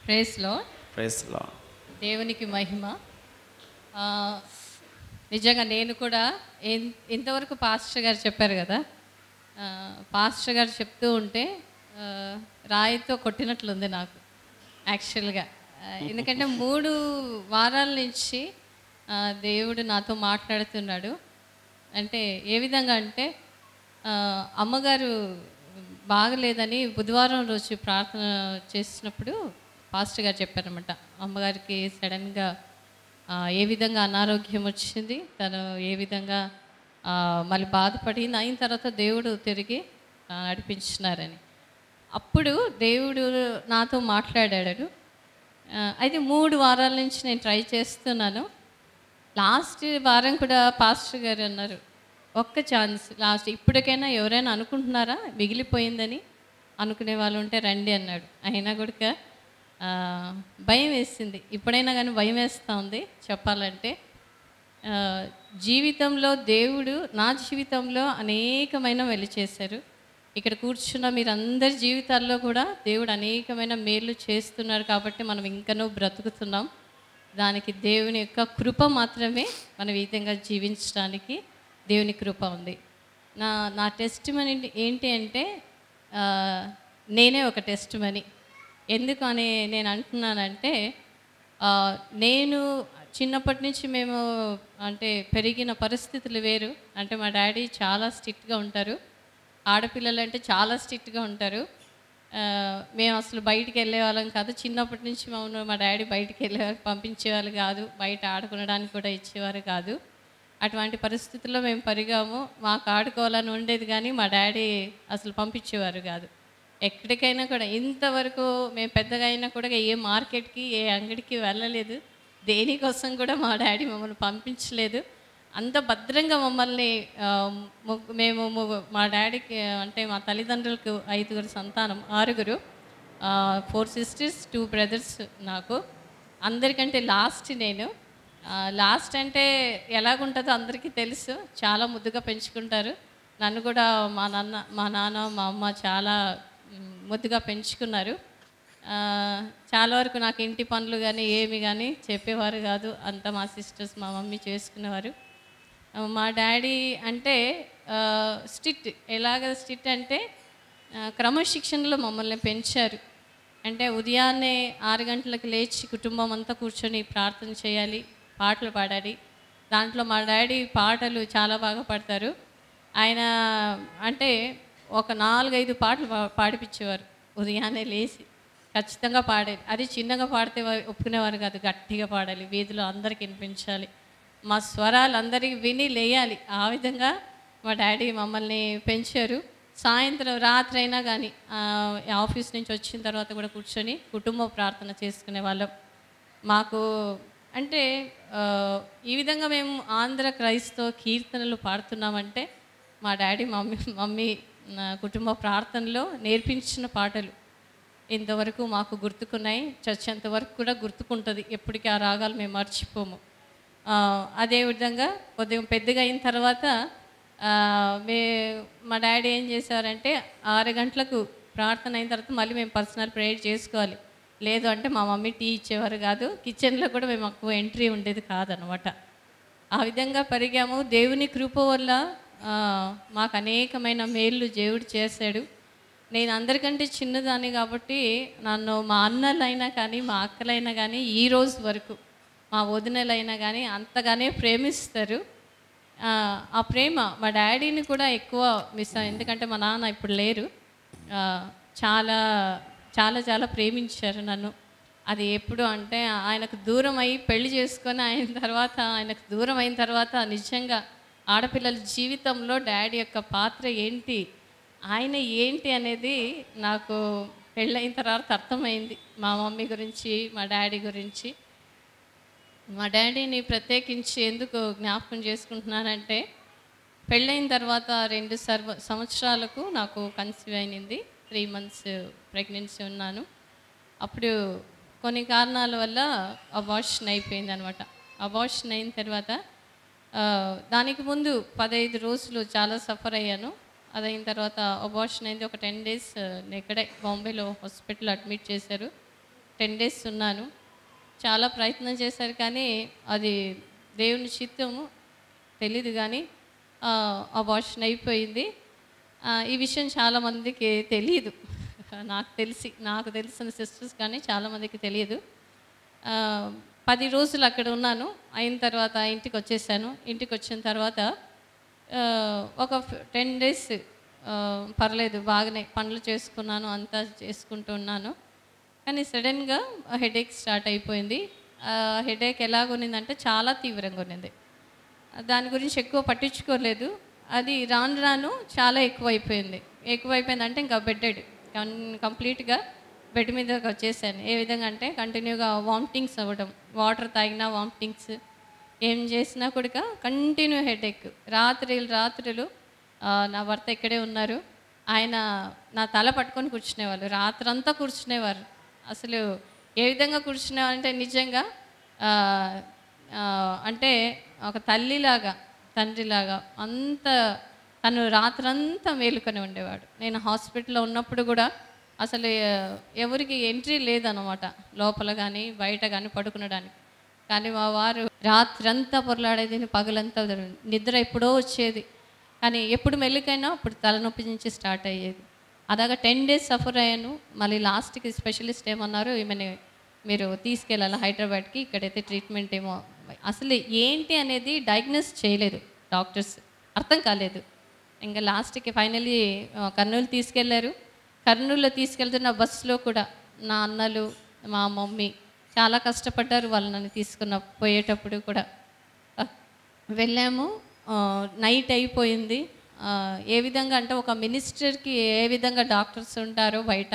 ప్రేస్లో ప్రైస్లో దేవునికి మహిమ ఆ, నిజంగా నేను కూడా ఇన్- ఇంతవరకు పాస్టర్ గారు చెప్పారు కదా ఆ, పాస్టర్ గారు చెప్తూ ఉంటే ఆ, రాయితో కొట్టినట్లుంది నాకు యాక్చువల్గా ఆ, ఎందుకంటే మూడు వారాల నుంచి ఆ, దేవుడు నాతో మాట్లాడుతున్నాడు అంటే ఏ విధంగా అంటే ఆ, అమ్మగారు బాగలేదని బుధవారం రోజు ప్రార్థన చేసినప్పుడు పాస్టర్ గారు చెప్పారనమాట అమ్మగారికి సడన్గా ఆ, ఏ విధంగా అనారోగ్యం వచ్చింది తను ఏ విధంగా ఆ, మళ్ళీ బాధపడింది అయిన తర్వాత దేవుడు తిరిగి ఆ, నడిపించినారని అప్పుడు దేవుడు నాతో మాట్లాడాడు ఆ, అయితే మూడు వారాల నుంచి నేను ట్రై చేస్తున్నాను లాస్ట్ వారం కూడా పాస్టర్ గారు అన్నారు ఒక్క ఛాన్స్ లాస్ట్ ఇప్పటికైనా ఎవరైనా అనుకుంటున్నారా మిగిలిపోయిందని అనుకునే వాళ్ళు ఉంటే రండి అన్నాడు అయినా కూడా ఆ, భయం వేసింది ఇప్పుడైనా కానీ భయం వేస్తూ ఉంది చెప్పాలంటే ఆ, జీవితంలో దేవుడు నా జీవితంలో అనేకమైన వెలి చేశారు ఇక్కడ కూర్చున్న మీరందరి జీవితాల్లో కూడా దేవుడు అనేకమైన మేలు చేస్తున్నారు కాబట్టి మనం ఇంకనూ బ్రతుకుతున్నాం దానికి దేవుని యొక్క కృప మాత్రమే మనం ఈ విధంగా జీవించడానికి దేవుని కృప ఉంది నా నా టెస్ట్ మనీ ఏంటి అంటే ఆ, నేనే ఒక టెస్ట్ మనీ ఎందుకు అని నేను అంటున్నానంటే ఆ, నేను చిన్నప్పటి నుంచి మేము అంటే పెరిగిన పరిస్థితులు వేరు అంటే మా డాడీ చాలా స్ట్రిక్ట్గా ఉంటారు ఆడపిల్లలు అంటే చాలా స్ట్రిక్ట్గా ఉంటారు ఆ, మేము అసలు బయటికి వెళ్ళే వాళ్ళం కాదు చిన్నప్పటి నుంచి మమ్మల్ని మా డాడీ బయటికి వెళ్ళే పంపించేవాళ్ళు కాదు బయట ఆడుకునడానికి కూడా ఇచ్చేవారు కాదు అటువంటి పరిస్థితుల్లో మేము పరిగాము మాకు ఆడుకోవాలని ఉండేది కానీ మా డాడీ అసలు పంపించేవారు కాదు ఎక్కడికైనా కూడా ఇంతవరకు మేము పెద్దగా అయినా కూడా ఏ మార్కెట్కి ఏ అంగడికి వెళ్ళలేదు దేనికోసం కూడా మా డాడీ మమ్మల్ని పంపించలేదు అంత భద్రంగా మమ్మల్ని ఆ, ముగ్గు- మేము ముగ్గు- మా డాడీకి అంటే మా తల్లిదండ్రులకు ఐదుగురు సంతానం ఆరుగురు ఫోర్ సిస్టర్స్ టూ బ్రదర్స్ నాకు అందరికంటే లాస్ట్ నేను లాస్ట్ అంటే ఎలాగుంటుందో అందరికీ తెలుసు చాలా ముద్దుగా పెంచుకుంటారు నన్ను కూడా మా నాన్న మా నాన్న మా అమ్మ చాలా మ్, ముద్దుగా పెంచుకున్నారు ఆ, చాలా వరకు నాకు ఇంటి పనులు కానీ ఏమి కానీ చెప్పేవారు కాదు అంతా మా సిస్టర్స్ మా మమ్మీ చేసుకునేవారు ఆ, మా డాడీ అంటే స్ట్రిక్ట్ ఎలాగ స్ట్రిక్ట్ అంటే ఆ, క్రమశిక్షణలో మమ్మల్ని పెంచారు అంటే ఉదయాన్నే ఆరు గంటలకు లేచి కుటుంబం అంతా కూర్చొని ప్రార్థన చేయాలి పాటలు పాడాలి దాంట్లో మా డాడీ పాటలు చాలా బాగా పాడతారు ఆయన అంటే ఒక నాలుగైదు పాటలు పా పాడిపించేవారు ఉదయాన్నే లేచి ఖచ్చితంగా పాడేది అది చిన్నగా పాడితే వా- ఒప్పుకునేవారు కాదు గట్టిగా పాడాలి వీధిలో అందరికి వినిపించాలి మా స్వరాలు అందరికి విని లేయాలి ఆ విధంగా మా డాడీ మమ్మల్ని పెంచారు సాయంత్రం రాత్రి అయినా కానీ ఆఫీస్ నుంచి వచ్చిన తర్వాత కూడా కూర్చొని కుటుంబ ప్రార్థన చేసుకునే వాళ్ళం మాకు అంటే ఆ, ఈ విధంగా మేము ఆంధ్ర క్రైస్తవ కీర్తనలు పాడుతున్నామంటే మా డాడీ మమ్మీ మమ్మీ నా కుటుంబ ప్రార్థనలో నేర్పించిన పాటలు ఇంతవరకు మాకు గుర్తుకున్నాయి చచ్చేంత వరకు కూడా గుర్తుకుంటుంది ఎప్పటికీ ఆ రాగాలు మేము మర్చిపోము ఆ, అదేవిధంగా కొద్దిగా పెద్దగా అయిన తర్వాత ఆ, మే మా డాడీ ఏం చేశారంటే ఆరు గంటలకు ప్రార్థన అయిన తర్వాత మళ్ళీ మేము పర్సనల్ ప్రేయర్ చేసుకోవాలి లేదు అంటే మా మమ్మీ టీ ఇచ్చేవారు కాదు కిచెన్లో కూడా మేము ఎక్కువ ఎంట్రీ ఉండేది కాదనమాట ఆ విధంగా పెరిగాము దేవుని కృప వల్ల ఆ, మాకు అనేకమైన మేళ్ళు దేవుడు చేశాడు నేను అందరికంటే చిన్నదాన్ని కాబట్టి నన్ను మా అన్నలైనా కానీ మా అక్కలైనా కానీ ఈ రోజు వరకు మా వదినలైనా కానీ అంతగానే ప్రేమిస్తారు ఆ, ఆ ప్రేమ మా డాడీని కూడా ఎక్కువ మిస్ అయ్యి- ఎందుకంటే మా నాన్న ఇప్పుడు లేరు ఆ, చాలా చాలా చాలా ప్రేమించారు నన్ను అది ఎప్పుడు అంటే ఆయనకు దూరం అయ్యి పెళ్లి చేసుకొని అయిన తర్వాత ఆయనకు దూరం అయిన తర్వాత నిజంగా ఆడపిల్లల జీవితంలో డాడీ యొక్క పాత్ర ఏంటి ఆయన ఏంటి అనేది నాకు పెళ్ళైన తర్వాత అర్థమైంది మా మమ్మీ గురించి మా డాడీ గురించి మా డాడీని ప్రత్యేకించి ఎందుకు జ్ఞాపకం చేసుకుంటున్నానంటే పెళ్ళైన తర్వాత రెండు సర్వ సంవత్సరాలకు నాకు కన్సీవ్ అయినది త్రీ మంత్స్ ప్రెగ్నెన్సీ ఉన్నాను అప్పుడు కొన్ని కారణాల వల్ల అబార్షన్ అయిపోయింది అనమాట అబార్షన్ అయిన తర్వాత ఆ, దానికి ముందు పదహైదు రోజులు చాలా సఫర్ అయ్యాను అదైన తర్వాత అబార్షన్ అయింది ఒక టెన్ డేస్ ఇక్కడే బాంబేలో హాస్పిటల్ అడ్మిట్ చేశారు టెన్ డేస్ ఉన్నాను చాలా ప్రయత్నం చేశారు కానీ అది దేవుని చిత్తము తెలీదు కానీ అబార్షన్ అయిపోయింది ఆ, ఈ విషయం చాలామందికి తెలియదు నాకు తెలిసి నాకు తెలిసిన సిస్టర్స్ కానీ చాలామందికి తెలియదు ఆ, పది రోజులు అక్కడ ఉన్నాను అయిన తర్వాత ఇంటికి వచ్చేసాను ఇంటికి వచ్చిన తర్వాత ఆ, ఒక టెన్ డేస్ పర్లేదు బాగానే పనులు చేసుకున్నాను అంతా చేసుకుంటూ ఉన్నాను కానీ సడన్గా హెడేక్ స్టార్ట్ అయిపోయింది హెడేక్ ఎలాగొనిందంటే చాలా తీవ్రంగా ఉన్నింది దాని గురించి ఎక్కువ పట్టించుకోలేదు అది రాను రాను చాలా ఎక్కువైపోయింది ఎక్కువైపోయింది అంటే ఇంకా బెడ్డెడ్ కంప్లీట్గా బెడ్ మీదకి వచ్చేసాను ఏ విధంగా అంటే కంటిన్యూగా వామిటింగ్స్ అవ్వడం వాటర్ తాగినా వామిటింగ్స్ ఏం చేసినా కూడా కంటిన్యూ హెడేక్ రాత్రులు రాత్రులు ఆ, నా భర్త ఇక్కడే ఉన్నారు ఆయన నా తల పట్టుకొని కూర్చునేవాళ్ళు రాత్రంతా కూర్చునేవారు అసలు ఏ విధంగా కూర్చునేవారంటే నిజంగా ఆ, ఆ, అంటే ఒక తల్లిలాగా తండ్రిలాగా అంత తను రాత్రంతా మేలుకొని ఉండేవాడు నేను హాస్పిటల్లో ఉన్నప్పుడు కూడా అసలు ఆ, ఎవరికి ఎంట్రీ లేదన్నమాట లోపల కానీ బయట కానీ పడుకునడానికి కానీ మా వారు రాత్రంతా పొరలాడేది పగలంతా వదిలేది. నిద్ర ఎప్పుడో వచ్చేది కానీ ఎప్పుడు మెల్లికైనా అప్పుడు తలనొప్పి నుంచి స్టార్ట్ అయ్యేది అలాగా టెన్ డేస్ సఫర్ అయ్యాను మళ్ళీ లాస్ట్కి స్పెషలిస్ట్ ఏమన్నారు ఈమెని మీరు తీసుకెళ్ళాలి హైదరాబాద్కి ఇక్కడైతే ట్రీట్మెంట్ ఏమో అసలు ఏంటి అనేది డయాగ్నోస్ చేయలేదు డాక్టర్స్ అర్థం కాలేదు ఇంకా లాస్ట్కి ఫైనలీ కర్నూలు తీసుకెళ్లారు కర్నూలులో తీసుకెళ్తున్న బస్సులో కూడా నా అన్నలు మా మమ్మీ చాలా కష్టపడ్డారు వాళ్ళు నన్ను తీసుకున్న పోయేటప్పుడు కూడా ఆ, వెళ్ళాము ఆ, నైట్ అయిపోయింది ఆ, ఏ విధంగా అంటే ఒక మినిస్టర్కి ఏ విధంగా డాక్టర్స్ ఉంటారో బయట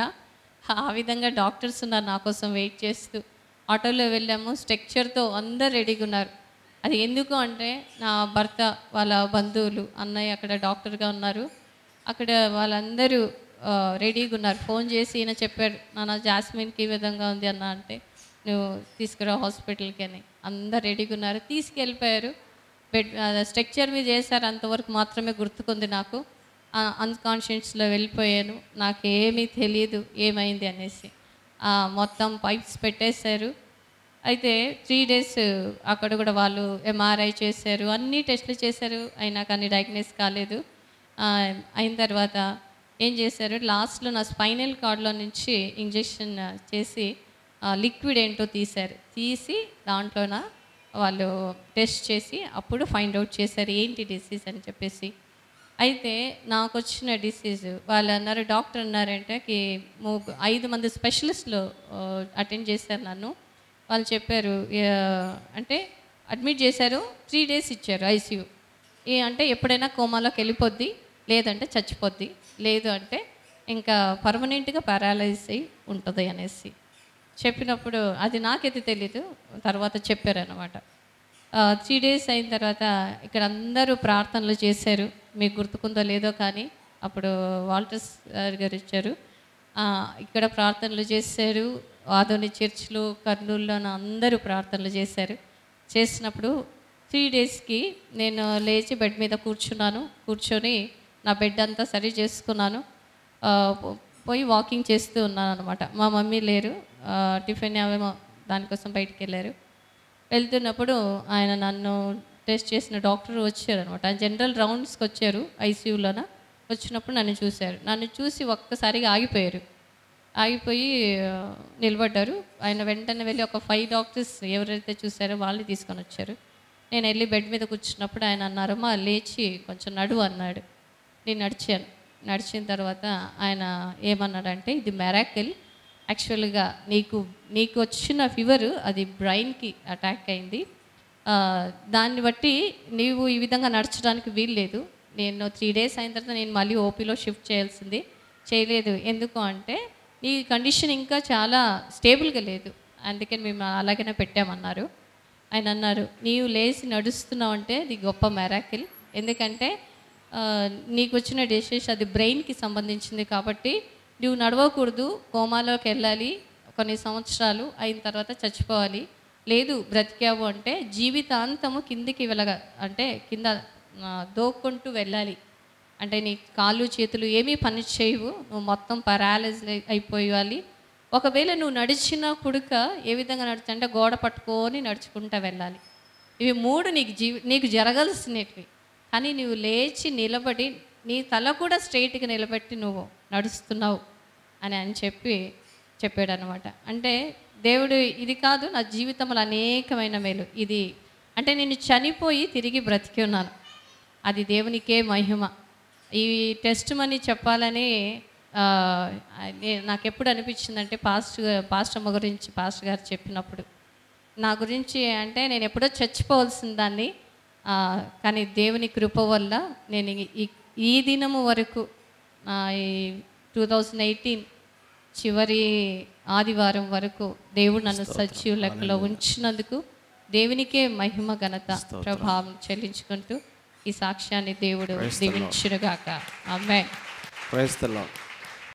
ఆ విధంగా డాక్టర్స్ ఉన్నారు నా కోసం వెయిట్ చేస్తూ ఆటోలో వెళ్ళాము స్ట్రక్చర్తో అందరు రెడీగా ఉన్నారు అది ఎందుకు అంటే నా భర్త వాళ్ళ బంధువులు అన్నయ్య అక్కడ డాక్టర్గా ఉన్నారు అక్కడ వాళ్ళందరూ ఆ, రెడీగా ఉన్నారు ఫోన్ చేసి ఈయన చెప్పాడు నాన్న జాస్మిన్కి ఈ విధంగా ఉంది అన్న అంటే నువ్వు తీసుకురా హాస్పిటల్కి అని అందరు రెడీగా ఉన్నారు తీసుకెళ్ళిపోయారు బెడ్ స్ట్రక్చర్ మీద చేశారు అంతవరకు మాత్రమే గుర్తుకుంది నాకు అన్కాన్షియస్లో వెళ్ళిపోయాను నాకు ఏమీ తెలియదు ఏమైంది అనేసి ఆ, మొత్తం పైప్స్ పెట్టేశారు అయితే త్రీ డేస్ అక్కడ కూడా వాళ్ళు ఎంఆర్ఐ చేశారు అన్ని టెస్టులు చేశారు అయినా కానీ డయాగ్నోస్ కాలేదు ఆ, అయిన తర్వాత ఏం చేశారు లాస్ట్లో నా స్పైనల్ కార్డ్లో నుంచి ఇంజెక్షన్ చేసి లిక్విడ్ ఏంటో తీశారు తీసి దాంట్లోన వాళ్ళు టెస్ట్ చేసి అప్పుడు ఫైండ్ అవుట్ చేశారు ఏంటి డిసీజ్ అని చెప్పేసి అయితే నాకు వచ్చిన డిసీజ్ వాళ్ళు అన్నారు డాక్టర్ అన్నారంటే కి ము- ఐదు మంది స్పెషలిస్టులు అటెండ్ చేశారు నన్ను వాళ్ళు చెప్పారు "ఆ, అంటే అడ్మిట్ చేశారు త్రీ డేస్ ఇచ్చారు ఐసీయూ ఏ అంటే ఎప్పుడైనా కోమాలోకి వెళ్ళిపోద్ది లేదంటే చచ్చిపోద్ది లేదు అంటే ఇంకా పర్మనెంట్గా పారాలైజ్ అయి ఉంటుంది అనేసి చెప్పినప్పుడు అది నాకైతే తెలీదు తర్వాత చెప్పారనమాట త్రీ డేస్ అయిన తర్వాత ఇక్కడ అందరూ ప్రార్థనలు చేశారు మీకు గుర్తుకుందో లేదో కానీ అప్పుడు వాల్టర్స్ గారు ఇచ్చారు ఆ, ఇక్కడ ప్రార్థనలు చేశారు ఆదోని చర్చ్లు కర్నూలులోన అందరూ ప్రార్థనలు చేశారు చేసినప్పుడు త్రీ డేస్కి నేను లేచి బెడ్ మీద కూర్చున్నాను కూర్చొని నా బెడ్ అంతా సరి చేసుకున్నాను ఆ, పో- పోయి వాకింగ్ చేస్తూ ఉన్నాను అనమాట మా మమ్మీ లేరు ఆ, టిఫిన్ అవేమో దానికోసం బయటికి వెళ్ళారు వెళ్తున్నప్పుడు ఆయన నన్ను టెస్ట్ చేసిన డాక్టర్ వచ్చారు అనమాట జనరల్ రౌండ్స్కి వచ్చారు ఐసీయూలోన వచ్చినప్పుడు నన్ను చూశారు నన్ను చూసి ఒక్కసారిగా ఆగిపోయారు ఆగిపోయి ఆ, నిలబడ్డారు ఆయన వెంటనే వెళ్ళి ఒక ఫైవ్ డాక్టర్స్ ఎవరైతే చూసారో వాళ్ళని తీసుకొని వచ్చారు నేను వెళ్ళి బెడ్ మీద కూర్చున్నప్పుడు ఆయన అన్నారు మా లేచి కొంచెం నడువు అన్నాడు నేను నడిచాను నడిచిన తర్వాత ఆయన ఏమన్నాడంటే ఇది మెరాకిల్ యాక్చువల్గా నీకు నీకు వచ్చిన ఫీవర్ అది బ్రెయిన్కి అటాక్ అయింది ఆ, దాన్ని బట్టి నీవు ఈ విధంగా నడచడానికి వీల్లేదు నేను త్రీ డేస్ అయిన తర్వాత నేను మళ్ళీ ఓపీలో షిఫ్ట్ చేయాల్సింది చేయలేదు ఎందుకు అంటే నీ కండిషన్ ఇంకా చాలా స్టేబుల్గా లేదు అందుకని మేము అలాగనే పెట్టామన్నారు ఆయన అన్నారు నీవు లేచి నడుస్తున్నావు అంటే అది గొప్ప మెరాకిల్ ఎందుకంటే ఆ, నీకు వచ్చిన డిసీజ్ అది బ్రెయిన్కి సంబంధించింది కాబట్టి నువ్వు నడవకూడదు కోమాలోకి వెళ్ళాలి కొన్ని సంవత్సరాలు అయిన తర్వాత చచ్చిపోవాలి లేదు బ్రతికావు అంటే జీవితాంతము కిందికి వెళ్ళగ అంటే కింద ఆ, దోక్కుంటూ వెళ్ళాలి అంటే నీ కాళ్ళు చేతులు ఏమీ పని చేయవు నువ్వు మొత్తం పరాలైజ్ అయిపోయాలి ఒకవేళ నువ్వు నడిచిన కుడుక ఏ విధంగా నడుచు అంటే గోడ పట్టుకొని నడుచుకుంటూ వెళ్ళాలి ఇవి మూడు నీకు జీవి నీకు జరగాల్సినవి కానీ నువ్వు లేచి నిలబడి నీ తల కూడా స్ట్రైట్గా నిలబెట్టి నువ్వు నడుస్తున్నావు అని అని చెప్పి చెప్పాడు అనమాట అంటే దేవుడు ఇది కాదు నా జీవితంలో అనేకమైన మేలు ఇది అంటే నేను చనిపోయి తిరిగి బ్రతికి ఉన్నాను అది దేవునికే మహిమ ఈ టెస్ట్ మనీ చెప్పాలని ఆ, నే- నాకు ఎప్పుడు అనిపించిందంటే పాస్ట్ పాస్టర్ అమ్మ గురించి పాస్టర్ గారు చెప్పినప్పుడు నా గురించి అంటే నేను ఎప్పుడో చచ్చిపోవాల్సిన దాన్ని ఆ, కానీ దేవుని కృప వల్ల నేను ఈ- ఈ ఈ దినము వరకు ఆ, ఈ టూ థౌజండ్ ఎయిటీన్ చివరి ఆదివారం వరకు దేవుడు నన్ను సజీవ లెక్కలో ఉంచినందుకు దేవునికే మహిమ ఘనత ప్రభావం చెల్లించుకుంటూ ఈ సాక్ష్యాన్ని దేవుడు దీవించునుగాక అమ్మాయి ప్రైస్ ద లార్డ్